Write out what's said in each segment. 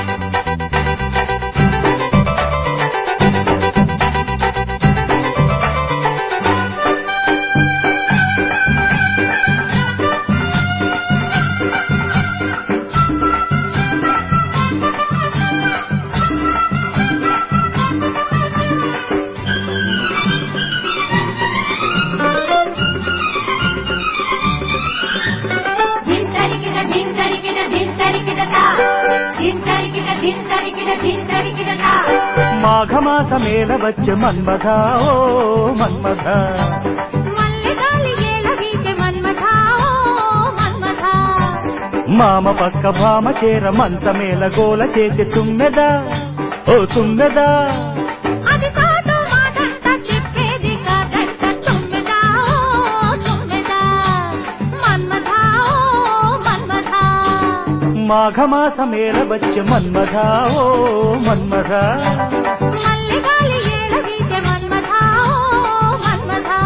ధింతరికిట ధింతరికిట ధింతరికిటట ధింతరికిట ధింతరికిట ధింతరికిటట మాఘమాసమేల వచ్చే మన్మథ ఓ మన్మథ మల్లెగాలి ఏల వీచే మన్మథా ఓ మన్మథా మామ పక్క భామ చేర మంచమేల గోల చేసి తుమ్మెదా ఓ తుమ్మెదా అది సాటు మాటంట చెప్పేది కాదంట తుమ్మెదా ఓ తుమ్మెదా మన్మథా ఓ మన్మథా మాఘమాసమేల వచ్చే మన్మథ ఓ మన్మథ మల్లెగాలి ఏల వీచే మన్మథా ఓ మన్మథా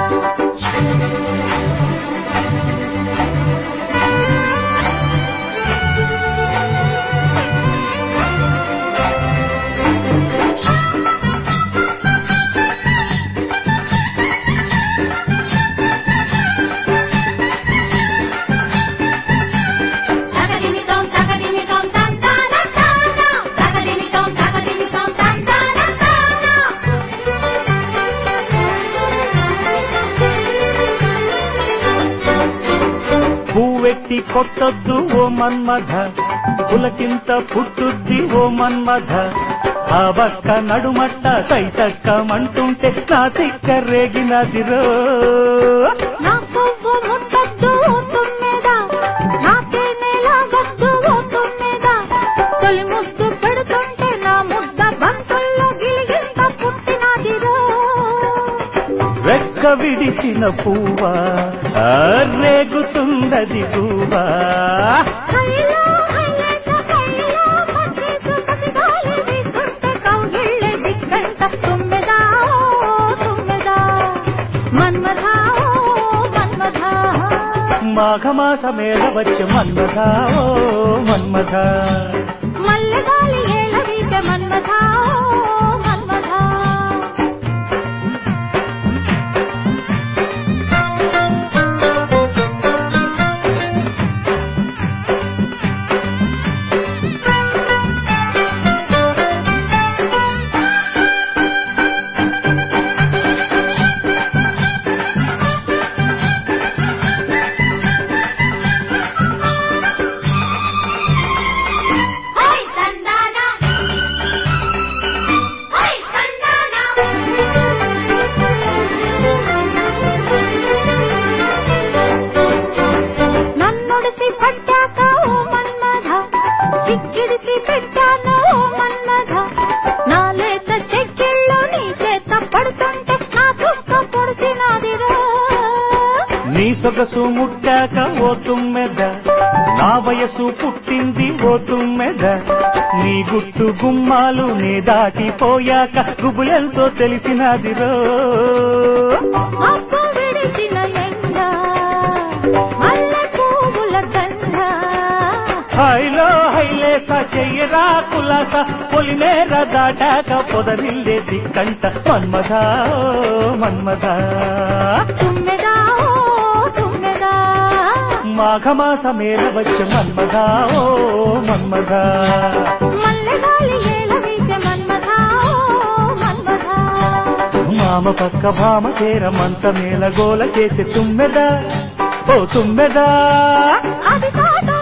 తగదిమితోం తగదిమితోం తంతానంతాన తగదిమితోం తగదిమితోం తంతానంతాన పువ్వెట్టి కొట్టొద్దు ఓ మన్మథ పులకింత పుట్టుద్ది ఓ మన్మథ ఆ బక్క నడుమట్ట తైతక్కమంటుంటే నా తిక్క రేగినదిరో నా పువ్వు ముట్టద్దు తుమ్మెద నా తేనెలాగద్దు తుమ్మెద తొలి ముద్దు పెడుతుంటే నా ముద్ద బంతుల్లో గిలిగింత పుట్టినదిరో రెక్క విడిచిన పువ్వా ఆ రేగుతుందది పువ్వా హైలో హైలేస హైలో పట్టేసు కసిగాలి వీస్తుంటే కౌగిళ్ళే దిక్కంట తుమ్మెదా ఓ తుమ్మెదా మన్మథా ఓ మన్మథా మాఘమాసమేల వచ్చే మన్మథ ఓ మన్మథ మల్లెగాలి ఏల వీచ మన్మథా ఓ మన్మథా హై తందానా హై తందానా నన్నుడిసి పట్టాక ఓ మన్మథ సిక్కిడిసి పెట్టాను ఓ మన్మథ నా లేత చెక్కిళ్ళు నీ చేత పడుతుంటే నా చుక్క పొడిచినాదిరా నీ సొగసు ముట్టాక ఓ తుమ్మెద నా వయసు పుట్టింది ఓ తుమ్మెద నీ గుట్టు గుమ్మాలు నీ దాటిపోయాక గుబులెంతో తెలిసినదిరో అప్పు విడిచిన ఎండ మల్లె పువ్వుల దండ హైలో హైలేస చెయ్యరా కులాస పొలిమేర దాటాక పొదరిల్లే దిక్కంట మన్మథ ఓ మన్మథ తుమ్మెదా ఓ తుమ్మెదా మాఘమాసమేల వచ్చే మన్మథ ఓ మన్మథ మల్లెగాలి ఏల వీచ మన్మథా ఓ మన్మథా మామ పక్క భామ చేర మంచమేల గోల చేసి తుమ్మెద ఓ తుమ్మెదా అది కాదు